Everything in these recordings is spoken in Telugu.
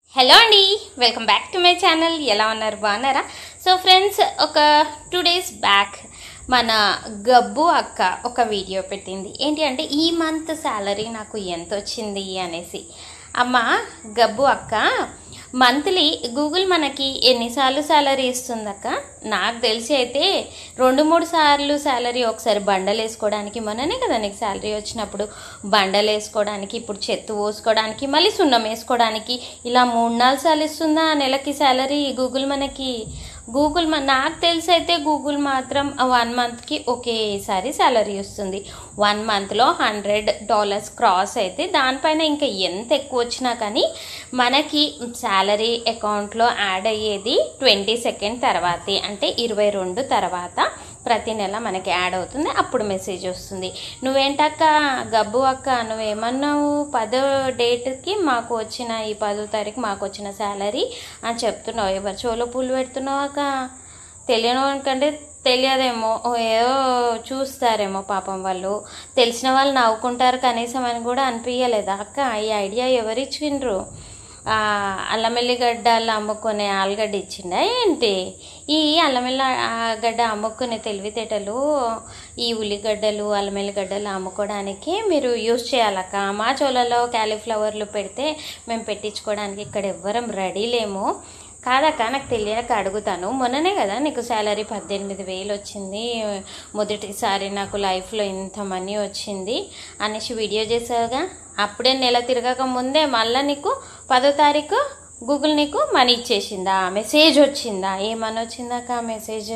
హలో అండి welcome back to my channel ఎలా ఉన్నారు బాగున్నారా సో ఫ్రెండ్స్ ఒక టూ డేస్ బ్యాక్ మన గబ్బు అక్క ఒక వీడియో పెట్టింది ఏంటి అంటే ఈ మంత్ శాలరీ నాకు ఎంత వచ్చింది అనేసి అమ్మ గబ్బు అక్క మంత్లీ గూగుల్ మనకి ఎన్నిసార్లు శాలరీ ఇస్తుందక్క నాకు తెలిసి అయితే రెండు మూడు సార్లు శాలరీ ఒకసారి బండలు వేసుకోవడానికి మొన్ననే కదా నీకు శాలరీ వచ్చినప్పుడు బండలు వేసుకోవడానికి ఇప్పుడు చెత్త పోసుకోవడానికి మళ్ళీ సున్నం వేసుకోవడానికి ఇలా మూడు నాలుగు సార్లు ఇస్తుందా నెలకి శాలరీ గూగుల్ మనకి గూగుల్ మ- నాకు తెలిసి అయితే గూగుల్ మాత్రం వన్ మంత్కి ఒకేసారి శాలరీ వస్తుంది వన్ మంత్లో హండ్రెడ్ డాలర్స్ క్రాస్ అయితే దానిపైన ఇంకా ఎంత ఎక్కువ వచ్చినా కానీ మనకి శాలరీ అకౌంట్లో యాడ్ అయ్యేది ట్వంటీ సెకండ్ తర్వాతే అంటే ఇరవై రెండు తర్వాత ప్రతి నెల మనకి యాడ్ అవుతుంది అప్పుడు మెసేజ్ వస్తుంది నువ్వేంటక్క గబ్బు అక్క నువ్వేమన్నావు పదో డేట్కి మాకు వచ్చిన ఈ పదో తారీఖు మాకు వచ్చిన శాలరీ అని చెప్తున్నావు ఎవరు చెవులో పూలు పెడుతున్నావు అక్క తెలియని వాళ్ళకంటే తెలియదేమో ఓ ఏదో చూస్తారేమో పాపం వాళ్ళు తెలిసిన వాళ్ళు నవ్వుకుంటారు కనీసం అని కూడా అనిపించలేదా అక్క ఈ ఐడియా ఎవరు ఇచ్చిండ్రు ఆ, అల్లం ఎల్లిగడ్డలు అమ్ముకునే ఆలుగడ్డ ఇచ్చిండా ఏంటి ఈ అల్లం ఎల్ల గడ్డ అమ్ముకునే తెలివితేటలు ఈ ఉల్లిగడ్డలు అల్లం ఎల్లిగడ్డలు అమ్ముకోవడానికి మీరు యూజ్ చేయాలక్క మా చోళలో క్యాలీఫ్లవర్లు పెడితే మేము పెట్టించుకోవడానికి ఇక్కడ ఎవ్వరం రెడీ లేము కాదక్క నాకు తెలియక అడుగుతాను మొన్ననే కదా నీకు శాలరీ పద్దెనిమిది వేలు వచ్చింది మొదటిసారి నాకు లైఫ్లో ఇంత మనీ వచ్చింది అనేసి వీడియో చేసావుగా అప్పుడే నెల తిరగక ముందే మళ్ళీ నీకు పదో తారీఖు గూగుల్ నీకు మనీ ఇచ్చేసిందా మెసేజ్ వచ్చిందా ఏమని వచ్చిందాక మెసేజ్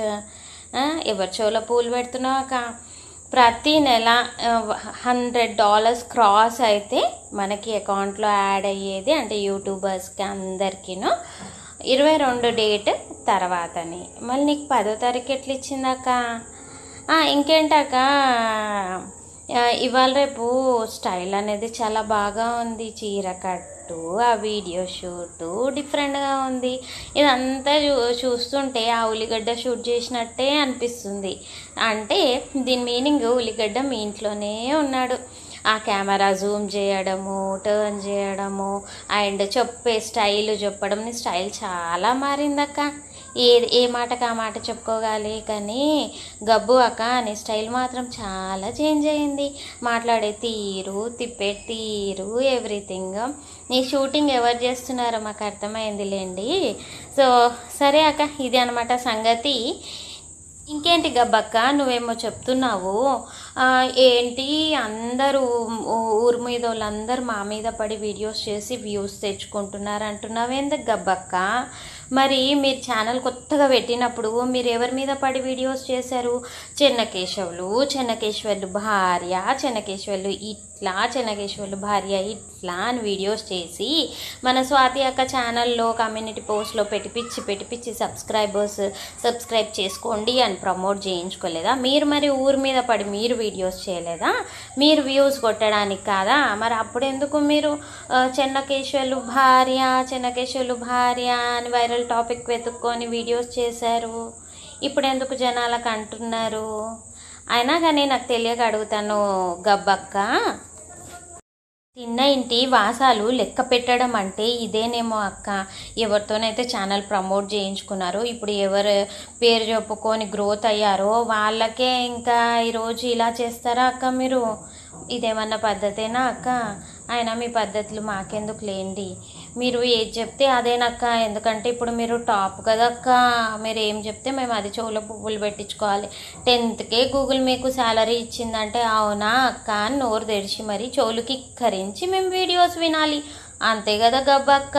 ఎవరి చెవులో పూలు పెడుతున్నావాక ప్రతి నెల హండ్రెడ్ డాలర్స్ క్రాస్ అయితే మనకి అకౌంట్లో యాడ్ అయ్యేది అంటే యూట్యూబర్స్కి అందరికీను ఇరవై రెండు డేట్ తర్వాతని మళ్ళీ నీకు పదో తారీఖు ఎట్లా ఇచ్చిందాక ఆ, ఇంకేంటాక ఆ, ఇవాళ రేపు స్టైల్ అనేది చాలా బాగా ఉంది చీర కట్టు ఆ వీడియో షూటు డిఫరెంట్గా ఉంది ఇదంతా చూ చూస్తుంటే ఆ ఉల్లిగడ్డ షూట్ చేసినట్టే అనిపిస్తుంది అంటే దీని మీనింగ్ ఉల్లిగడ్డ మీ ఇంట్లోనే ఉన్నాడు ఆ కెమెరా జూమ్ చేయడము టర్న్ చేయడము అండ్ చెప్పే స్టైల్ చెప్పడం నీ స్టైల్ చాలా మారిందక్క ఏ ఏ మాటకు ఆ మాట చెప్పుకోగాలి కానీ గబ్బు అక్క నీ స్టైల్ మాత్రం చాలా చేంజ్ అయింది మాట్లాడే తీరు తిప్పే తీరు ఎవ్రీథింగ్ నీ షూటింగ్ ఎవరు చేస్తున్నారో మాకు అర్థమైంది లేండి సో సరే అక్క ఇది అనమాట సంగతి ఇంకేంటి గబ్బక్క నువ్వేమో చెప్తున్నావు ఆ, ఏంటి అందరూ ఊ- ఊరు మీద వాళ్ళందరూ మా మీద పడి వీడియోస్ చేసి వ్యూస్ తెచ్చుకుంటున్నారు అంటున్నావు ఎందుకు గబ్బక్క మరి మీరు ఛానల్ కొత్తగా పెట్టినప్పుడు మీరు ఎవరి మీద పడి వీడియోస్ చేశారు చెన్నకేశవులు చెన్నకేశ్వర్లు భార్య చెన్నకేశ్వర్లు ఇట్లా చెన్నకేశ్వర్లు భార్య ఇట్లా అని వీడియోస్ చేసి మన స్వాతి అక్క ఛానల్లో కమ్యూనిటీ పోస్ట్లో పెట్టిపిచ్చి పెట్టిపిచ్చి సబ్స్క్రైబర్స్ సబ్స్క్రైబ్ చేసుకోండి అని ప్రమోట్ చేయించుకోలేదా మీరు మరి ఊరి మీద పడి మీరు వీడియోస్ చేయలేదా మీరు వ్యూస్ కొట్టడానికి కాదా మరి అప్పుడు ఎందుకు మీరు ఆ, చెన్నకేశ్వర్లు భార్య చెన్నకేశ్వర్లు భార్య అని వైరల్ టాపిక్ వెతుక్కొని వీడియోస్ చేశారు ఇప్పుడు ఎందుకు జనాలకు అంటున్నారు అయినా కానీ నాకు తెలియక అడుగుతాను గబ్బక్క తిన్న ఇంటి వాసాలు లెక్క పెట్టడం అంటే ఇదేనేమో అక్క ఎవరితోనైతే ఛానల్ ప్రమోట్ చేయించుకున్నారో ఇప్పుడు ఎవరు పేరు చెప్పుకొని గ్రోత్ అయ్యారో వాళ్ళకే ఇంకా ఈరోజు ఇలా చేస్తారా అక్క మీరు ఇదేమన్నా పద్ధతేనా అక్క అయినా మీ పద్ధతులు మాకెందుకు లేండి మీరు ఏది చెప్తే అదేనక్క ఎందుకంటే ఇప్పుడు మీరు టాప్ కదక్క మీరు ఏం చెప్తే మేము అది చెవులో పువ్వులు పెట్టించుకోవాలి టెన్త్కే గూగుల్ మీకు శాలరీ ఇచ్చిందంటే అవునా అక్క అని నోరు తెరిచి మరి చెవులకి కరించి మేము వీడియోస్ వినాలి అంతే కదా గబ్బక్క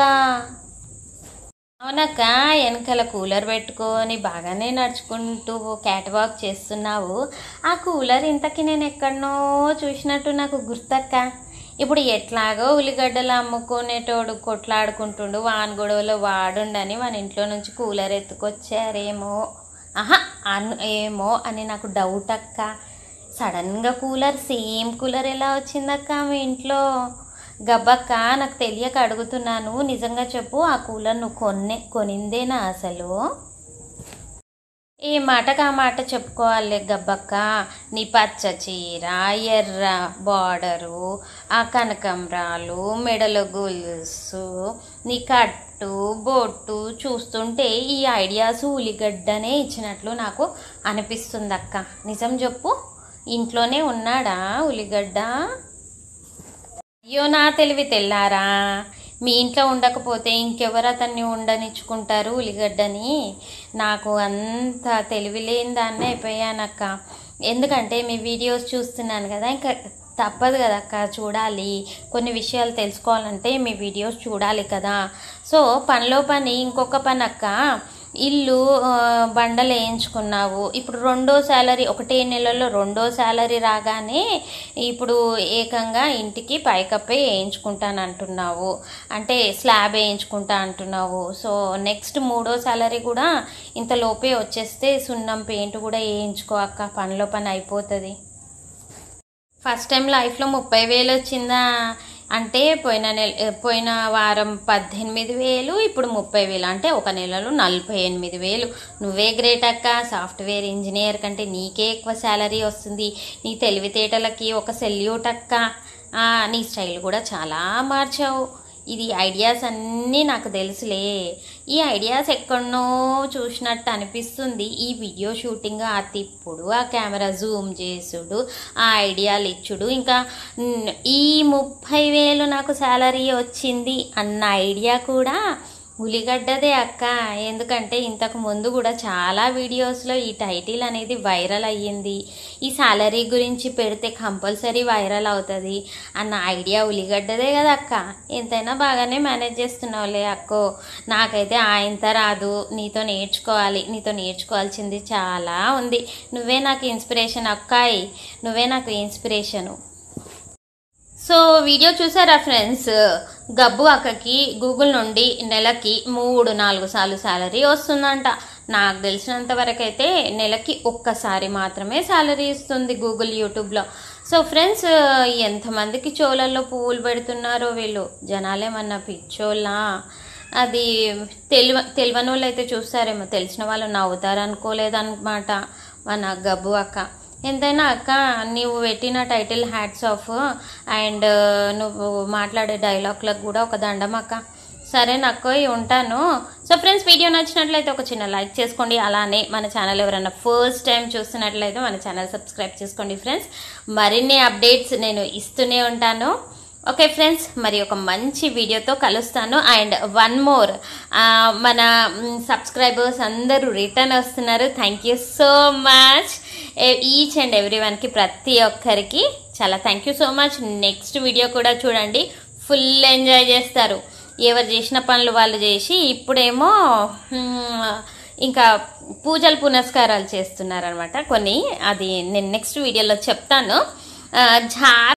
అవునక్క వెనకాల కూలర్ పెట్టుకొని బాగానే నడుచుకుంటూ క్యాట్ వాక్ చేస్తున్నావు ఆ కూలర్ ఇంతకి నేను ఎక్కడనో చూసినట్టు నాకు గుర్తక్క ఇప్పుడు ఎట్లాగో ఉల్లిగడ్డలు అమ్ముకునేటోడు కొట్లాడుకుంటుండు వాన్ గొడవలో వాడుండని మన ఇంట్లో నుంచి కూలర్ ఎత్తుకొచ్చారేమో ఆహా అను ఏమో అని నాకు డౌట్ అక్క సడన్గా కూలర్ సేమ్ కూలర్ ఎలా వచ్చిందక్క మీ ఇంట్లో గబ్బక్క నాకు తెలియక అడుగుతున్నాను నిజంగా చెప్పు ఆ కూలర్ నువ్వు కొన్నే కొనిందేనా అసలు ఏ మాటకు ఆ మాట చెప్పుకోవాలి గబ్బక్క నీ పచ్చ చీర ఎర్ర బార్డరు ఆ కనకంబరాలు మెడలో గొలుసు నీ కట్టు బొట్టు చూస్తుంటే ఈ ఐడియాస్ ఉల్లిగడ్డనే ఇచ్చినట్లు నాకు అనిపిస్తుంది అక్క నిజం చెప్పు ఇంట్లోనే ఉన్నాడా ఉల్లిగడ్డ అయ్యో నా తెలివి తెల్లారా మీ ఇంట్లో ఉండకపోతే ఇంకెవరు అతన్ని ఉండనిచ్చుకుంటారు ఉల్లిగడ్డని నాకు అంత తెలివి లేని దాన్ని అయిపోయానక్క ఎందుకంటే మీ వీడియోస్ చూస్తున్నాను కదా ఇంకా తప్పదు కదా అక్క చూడాలి కొన్ని విషయాలు తెలుసుకోవాలంటే మీ వీడియోస్ చూడాలి కదా సో పనిలో పని ఇంకొక పని అక్క ఇల్లు ఆ, బండలు వేయించుకున్నావు ఇప్పుడు రెండో శాలరీ ఒకటే నెలలో రెండో శాలరీ రాగానే ఇప్పుడు ఏకంగా ఇంటికి పైకప్పే వేయించుకుంటాను అంటున్నావు అంటే స్లాబ్ వేయించుకుంటా అంటున్నావు సో నెక్స్ట్ మూడో శాలరీ కూడా ఇంతలోపే వచ్చేస్తే సున్నం పెయింట్ కూడా వేయించుకో అక్క పనిలో పని అయిపోతుంది ఫస్ట్ టైం లైఫ్లో ముప్పై వేలు వచ్చిందా అంటే పోయిన నెల పోయిన వారం పద్దెనిమిది వేలు ఇప్పుడు ముప్పై వేలు అంటే ఒక నెలలో నలభై ఎనిమిది వేలు నువ్వే గ్రేట్ అక్క సాఫ్ట్వేర్ ఇంజనీర్ కంటే నీకే ఎక్కువ శాలరీ వస్తుంది నీ తెలివితేటలకి ఒక సెల్యూట్ అక్క ఆ, నీ స్టైల్ కూడా చాలా మార్చావు ఇది ఐడియాస్ అన్నీ నాకు తెలుసులే ఈ ఐడియాస్ ఎక్కడనో చూసినట్టు అనిపిస్తుంది ఈ వీడియో షూటింగ్ ఆ తిప్పుడు ఆ కెమెరా జూమ్ చేసుడు ఆ ఐడియాలు ఇచ్చుడు ఇంకా న్- ఈ ముప్పై వేలు నాకు శాలరీ వచ్చింది అన్న ఐడియా కూడా ఉలిగడ్డదే అక్క ఎందుకంటే ఇంతకు ముందు కూడా చాలా వీడియోస్లో ఈ టైటిల్ అనేది వైరల్ అయ్యింది ఈ శాలరీ గురించి పెడితే కంపల్సరీ వైరల్ అవుతుంది అన్న ఐడియా ఉలిగడ్డదే కదా అక్క ఎంతైనా బాగానే మేనేజ్ చేస్తున్నావులే అక్కో నాకైతే ఆయంత రాదు నీతో నేర్చుకోవాలి నీతో నేర్చుకోవాల్సింది చాలా ఉంది నువ్వే నాకు ఇన్స్పిరేషన్ అక్కాయి నువ్వే నాకు ఇన్స్పిరేషను సో వీడియో చూసారా ఫ్రెండ్స్ గబ్బు అక్కకి గూగుల్ నుండి నెలకి మూడు నాలుగు సార్లు శాలరీ వస్తుందంట నాకు తెలిసినంత వరకు అయితే నెలకి ఒక్కసారి మాత్రమే శాలరీ ఇస్తుంది గూగుల్ యూట్యూబ్లో సో ఫ్రెండ్స్ ఎంతమందికి చోళల్లో పువ్వులు పెడుతున్నారో వీళ్ళు జనాలేమన్నా పిచ్చోళ్ళా అది తెలివ తెలియని వాళ్ళు అయితే చూస్తారేమో తెలిసిన వాళ్ళు నవ్వుతారు అనుకోలేదన్నమాట మన గబ్బు అక్క ఎంతైనా అక్క నువ్వు పెట్టిన టైటిల్ హ్యాట్స్ ఆఫ్ అండ్ నువ్వు మాట్లాడే డైలాగ్లకు కూడా ఒక దండం అక్క సరే నాకు ఉంటాను సో ఫ్రెండ్స్ వీడియో నచ్చినట్లయితే ఒక చిన్న లైక్ చేసుకోండి అలానే మన ఛానల్ ఎవరైనా ఫస్ట్ టైం చూస్తున్నట్లయితే మన ఛానల్ సబ్స్క్రైబ్ చేసుకోండి ఫ్రెండ్స్ మరిన్ని అప్డేట్స్ నేను ఇస్తూనే ఉంటాను ఓకే ఫ్రెండ్స్ మరి ఒక మంచి వీడియోతో కలుస్తాను అండ్ వన్ మోర్ మన సబ్స్క్రైబర్స్ అందరూ రిటర్న్ వస్తున్నారు thank you so much each and every వన్కి ప్రతి ఒక్కరికి చాలా thank you so much next video కూడా చూడండి ఫుల్ ఎంజాయ్ చేస్తారు ఎవరు చేసిన పనులు వాళ్ళు చేసి ఇప్పుడేమో మ్, ఇంకా పూజలు పునస్కారాలు చేస్తున్నారనమాట కొన్ని అది నేను నెక్స్ట్ వీడియోలో చెప్తాను ఆ, జా